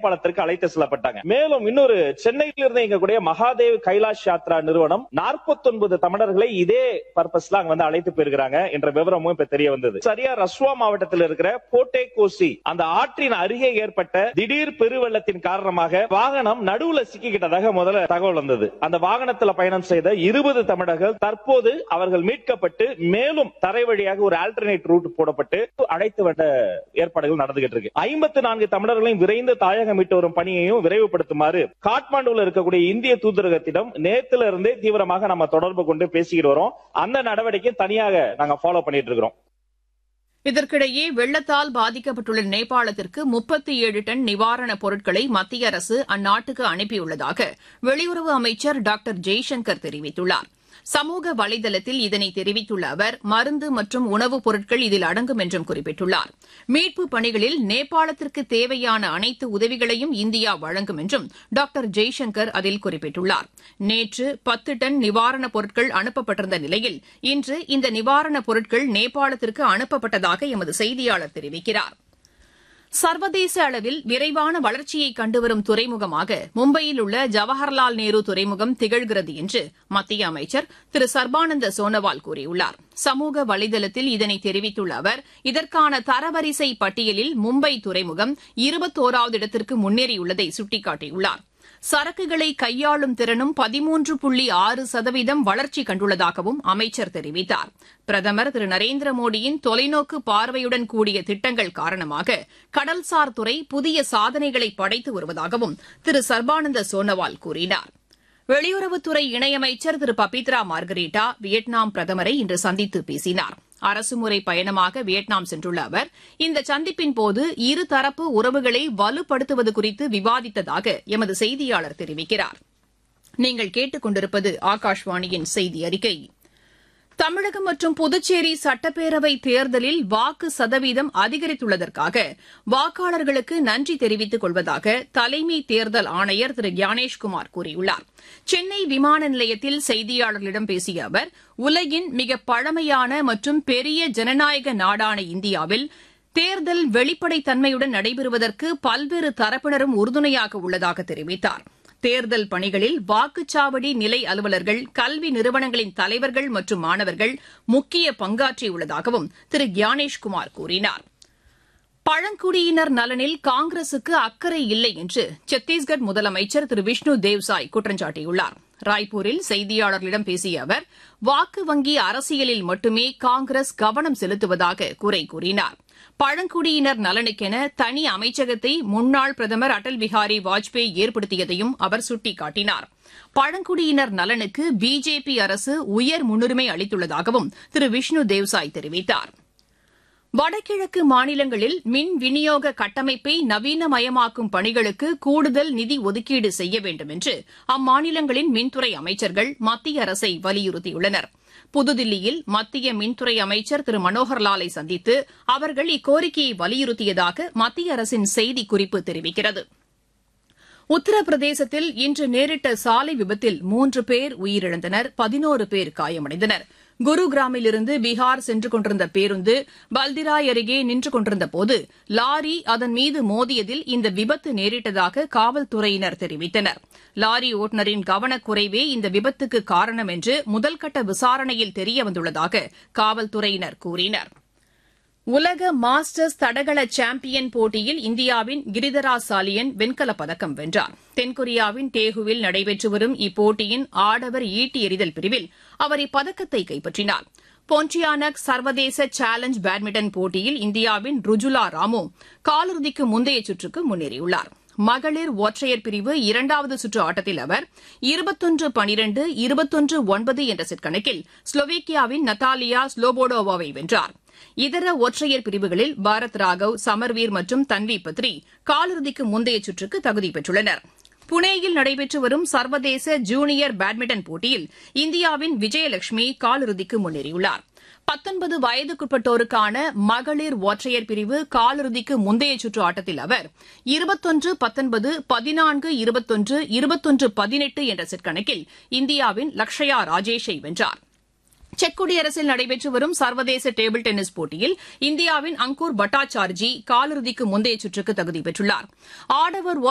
நேபாளத்திற்கு அழைத்து செல்லப்பட்டாங்க மேலும் இன்னொரு சென்னையில் இருந்து இயங்கக்கூடிய மகாதேவ் கைலாஷ் யாத்ரா நிறுவனம் 49 தமிழர்களை இதே பர்பஸ்ல அங்க வந்து அழைத்து போயிருக்கிறாங்க என்ற விவரமும் இப்ப தெரிய வந்தது சரியா ரஸ்வா மாவட்டத்தில் இருக்கிற போட்டே கோசி அந்த ஆற்றின் அருகே ஏற்பட்ட திடீர் பெருவெள்ளத்தின் காரணமாக வாகனம் நடுவுல சிக்கிக்கிட்டதாக முதல்ல தகவல் வந்தது அந்த வாகனத்துல பயணம் செய்த இருபது தமிழர்கள் தற்போது அவர்கள் மீட்கப்பட்டு மேலும் தரை வழியாக ஒரு ஆல்டர்னேட் ரூட் போடப்பட்டு அழைத்து வந்த ஏற்பாடுகள் நடந்துகிட்டு இருக்கு ஐம்பத்தி நான்கு தமிழர்களையும் விரைந்து தாயகம் மீட்டு வரும் பணியையும் விரைவுபடுத்துமாறு காட்மாண்டுல இருக்கக்கூடிய இந்திய தூதரகத்திடம் நேத்துல இருந்தே தீவிரமாக நம்ம தொடர்பு கொண்டு பேசிக்கிட்டு வரோம் அந்த நடவடிக்கை தனியாக நாங்க ஃபாலோ பண்ணிட்டு இருக்கிறோம் இதற்கிடையே வெள்ளத்தால் பாதிக்கப்பட்டுள்ள நேபாளத்திற்கு முப்பத்தி ஏழு டன் நிவாரணப் பொருட்களை மத்திய அரசு அந்நாட்டுக்கு அனுப்பியுள்ளதாக வெளியுறவு அமைச்சர் டாக்டர் ஜெய்சங்கர் தெரிவித்துள்ளார் சமூக வலைதளத்தில் இதனை தெரிவித்துள்ள அவர் மருந்து மற்றும் உணவுப் பொருட்கள் இதில் அடங்கும் என்றும் குறிப்பிட்டுள்ளார் மீட்புப் பணிகளில் நேபாளத்திற்கு தேவையான அனைத்து உதவிகளையும் இந்தியா வழங்கும் என்றும் டாக்டர் ஜெய்சங்கர் அதில் குறிப்பிட்டுள்ளார் நேற்று பத்து டன் நிவாரணப் பொருட்கள் அனுப்பப்பட்டிருந்த நிலையில் இன்று இந்த நிவாரணப் பொருட்கள் நேபாளத்திற்கு அனுப்பப்பட்டதாக எமது செய்தியாளர் தெரிவிக்கிறார் சர்வதேச அளவில் விரைவான வளர்ச்சியை கண்டுவரும் துறைமுகமாக மும்பையில் உள்ள ஜவஹர்லால் நேரு துறைமுகம் திகழ்கிறது என்று மத்திய அமைச்சர் திரு சர்பானந்த சோனோவால் கூறியுள்ளார் சமூக வலைதளத்தில் இதனை தெரிவித்துள்ள அவர் இதற்கான தரவரிசை பட்டியலில் மும்பை துறைமுகம் இருபத்தோராவது இடத்திற்கு முன்னேறியுள்ளதை சுட்டிக்காட்டியுள்ளார் சரக்குகளை கையாளும் திறனும் பதிமூன்று புள்ளி ஆறு சதவீதம் வளர்ச்சி கண்டுள்ளதாகவும் அமைச்சர் தெரிவித்தார் பிரதமர் திரு நரேந்திர மோடியின் தொலைநோக்கு பார்வையுடன் கூடிய திட்டங்கள் காரணமாக கடல்சார் துறை புதிய சாதனைகளை படைத்து வருவதாகவும் திரு சர்பானந்த சோனோவால் கூறினார் வெளியுறவுத்துறை இணையமைச்சர் திரு பபித்ரா மார்கரீட்டா வியட்நாம் பிரதமரை இன்று சந்தித்து பேசினார் அரசுமுறை பயணமாக வியட்நாம் சென்றுள்ள அவர் இந்த சந்திப்பின் போது இருதரப்பு உறவுகளை வலுப்படுத்துவது குறித்து விவாதித்ததாக எமது செய்தியாளர் தெரிவிக்கிறார் நீங்கள் கேட்டுக் கொண்டிருப்பது ஆகாஷ்வாணியின் செய்தி அறிக்கை தமிழகம் மற்றும் புதுச்சேரி சட்டப்பேரவை தேர்தலில் வாக்கு சதவீதம் அதிகரித்துள்ளதற்காக வாக்காளர்களுக்கு நன்றி தெரிவித்துக் கொள்வதாக தலைமை தேர்தல் ஆணையர் திரு ஞானேஷ்குமார் கூறியுள்ளார் சென்னை விமான நிலையத்தில் செய்தியாளர்களிடம் பேசிய அவர் உலகின் மிக பழமையான மற்றும் பெரிய ஜனநாயக நாடான இந்தியாவில் தேர்தல் வெளிப்படைத்தன்மையுடன் நடைபெறுவதற்கு பல்வேறு தரப்பினரும் உறுதுணையாக உள்ளதாக தெரிவித்தார் தேர்தல் பணிகளில் வாக்குச்சாவடி நிலை அலுவலர்கள் கல்வி நிறுவனங்களின் தலைவர்கள் மற்றும் மாணவர்கள் முக்கிய பங்காற்றியுள்ளதாகவும் திரு ஞானேஷ்குமார் கூறினார் பழங்குடியினர் நலனில் காங்கிரசுக்கு அக்கறை இல்லை என்று சத்தீஸ்கர் முதலமைச்சர் திரு விஷ்ணு தேவ்சாய் குற்றம் சாட்டியுள்ளார் ராய்ப்பூரில் செய்தியாளர்களிடம் பேசிய அவர் வாக்கு வங்கி அரசியலில் மட்டுமே காங்கிரஸ் கவனம் செலுத்துவதாக குறை கூறினார் பழங்குடியினர் நலனுக்கென தனி அமைச்சகத்தை முன்னாள் பிரதமர் அடல் பிஹாரி வாஜ்பேயி ஏற்படுத்தியதையும் அவர் சுட்டிக்காட்டினார் பழங்குடியினர் நலனுக்கு பிஜேபி அரசு உயர் முன்னுரிமை அளித்துள்ளதாகவும் திரு விஷ்ணு தேவ்சாய் தெரிவித்தார் வடகிழக்கு மாநிலங்களில் மின் விநியோக கட்டமைப்பை நவீனமயமாக்கும் பணிகளுக்கு கூடுதல் நிதி ஒதுக்கீடு செய்ய வேண்டும் என்று அம்மாநிலங்களின் மின்துறை அமைச்சர்கள் மத்திய அரசை வலியுறுத்தியுள்ளனர் புதுதில்லியில் மத்திய மின்துறை அமைச்சர் திரு மனோகர்லாலை சந்தித்து அவர்கள் இக்கோரிக்கையை வலியுறுத்தியதாக மத்திய அரசின் செய்திக்குறிப்பு தெரிவிக்கிறது உத்தரப்பிரதேசத்தில் இன்று நேரிட்ட சாலை விபத்தில் மூன்று பேர் உயிரிழந்தனர் பதினோரு பேர் காயமடைந்தனர் குருகிராமிலிருந்து பீகார் சென்று கொண்டிருந்த பேருந்து பல்திராய் அருகே நின்று கொண்டிருந்தபோது லாரி அதன் மீது மோதியதில் இந்த விபத்து நேரிட்டதாக காவல்துறையினர் தெரிவித்தனர் லாரி ஓட்டுநரின் கவனக்குறைவே இந்த விபத்துக்கு காரணம் என்று முதல்கட்ட விசாரணையில் தெரியவந்துள்ளதாக காவல்துறையினர் கூறினர் உலக மாஸ்டர்ஸ் தடகள சாம்பியன் போட்டியில் இந்தியாவின் கிரிதரா சாலியன் வெண்கலப் பதக்கம் வென்றார் தென்கொரியாவின் டேகுவில் நடைபெற்று வரும் இப்போட்டியின் ஆடவர் ஈட்டி எறிதல் பிரிவில் அவர் இப்பதக்கத்தை கைப்பற்றினார் பொன்டியானக் சர்வதேச சேலஞ்ச் பேட்மிண்டன் போட்டியில் இந்தியாவின் ருஜுலா ராமு காலிறுதிக்கு முந்தைய சுற்றுக்கு முன்னேறியுள்ளார் மகளிர் ஒற்றையர் பிரிவு இரண்டாவது சுற்று ஆட்டத்தில் அவர் இருபத்தொன்று பனிரெண்டு இருபத்தொன்று ஒன்பது என்ற செட் கணக்கில் ஸ்லோவேக்கியாவின் நத்தாலியா ஸ்லோபோடோவாவை வென்றார் இதர ஒற்றையர் பிரிவுகளில் பாரத் ராகவ் சமர்வீர் மற்றும் தன்வி பத்ரி காலிறுதிக்கு முந்தைய சுற்றுக்கு தகுதி பெற்றுள்ளனர் புனேயில் நடைபெற்று வரும் சர்வதேச ஜூனியர் பேட்மிண்டன் போட்டியில் இந்தியாவின் விஜயலட்சுமி காலிறுதிக்கு முன்னேறியுள்ளார் பத்தொன்பது வயதுக்குட்பட்டோருக்கான மகளிர் ஒற்றையர் பிரிவு காலிறுதிக்கு முந்தைய சுற்று ஆட்டத்தில் அவர் இருபத்தொன்று பத்தொன்பது பதினான்கு இருபத்தொன்று இருபத்தொன்று பதினெட்டு என்ற செட் கணக்கில் இந்தியாவின் லக்ஷயா ராஜேஷை வென்றார் செக் குடியரசில் நடைபெற்று வரும் சர்வதேச டேபிள் டென்னிஸ் போட்டியில் இந்தியாவின் அங்கூர் பட்டாச்சார்ஜி காலிறுதிக்கு முந்தைய சுற்றுக்கு தகுதி பெற்றுள்ளார் ஆடவர்